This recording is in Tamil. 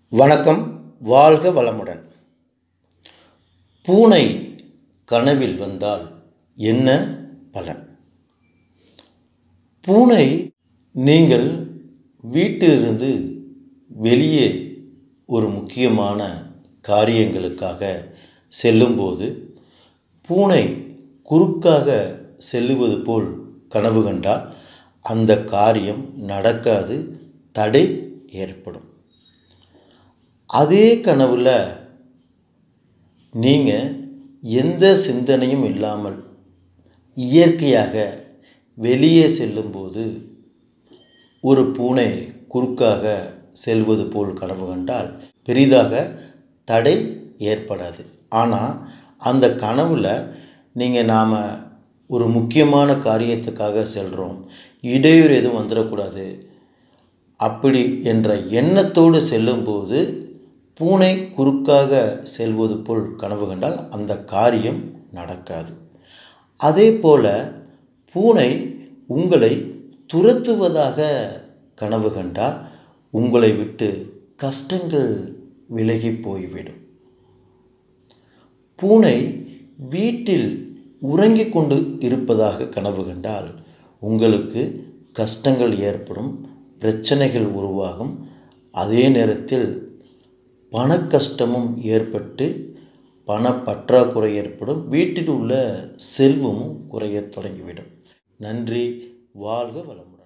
வணக்கம் வாழ்க வளமுடன் பூனை கனவில் வந்தால் என்ன பலன் பூனை நீங்கள் வீட்டிலிருந்து வெளியே ஒரு முக்கியமான காரியங்களுக்காக செல்லும்போது பூனை குறுக்காக செல்லுவது போல் கனவு கண்டால் அந்த காரியம் நடக்காது தடை ஏற்படும் அதே கனவில் நீங்கள் எந்த சிந்தனையும் இல்லாமல் இயற்கையாக வெளியே செல்லும்போது ஒரு பூனை குறுக்காக செல்வது போல் கனவு கண்டால் பெரிதாக தடை ஏற்படாது ஆனால் அந்த கனவில் நீங்கள் நாம் ஒரு முக்கியமான காரியத்துக்காக செல்கிறோம் இடையூறு எதுவும் வந்துடக்கூடாது அப்படி என்ற எண்ணத்தோடு செல்லும்போது பூனை குறுக்காக செல்வது போல் கனவு கண்டால் அந்த காரியம் நடக்காது அதே போல் பூனை உங்களை துரத்துவதாக கனவு கண்டால் உங்களை விட்டு கஷ்டங்கள் விலகி போய்விடும் பூனை வீட்டில் உறங்கிக் கொண்டு இருப்பதாக கனவு கண்டால் உங்களுக்கு கஷ்டங்கள் ஏற்படும் பிரச்சனைகள் உருவாகும் அதே நேரத்தில் பண கஷ்டமும் ஏற்பட்டு பண பற்றாக்குறை ஏற்படும் வீட்டில் உள்ள செல்வமும் குறையத் தொடங்கிவிடும் நன்றி வாழ்க வளமுடன்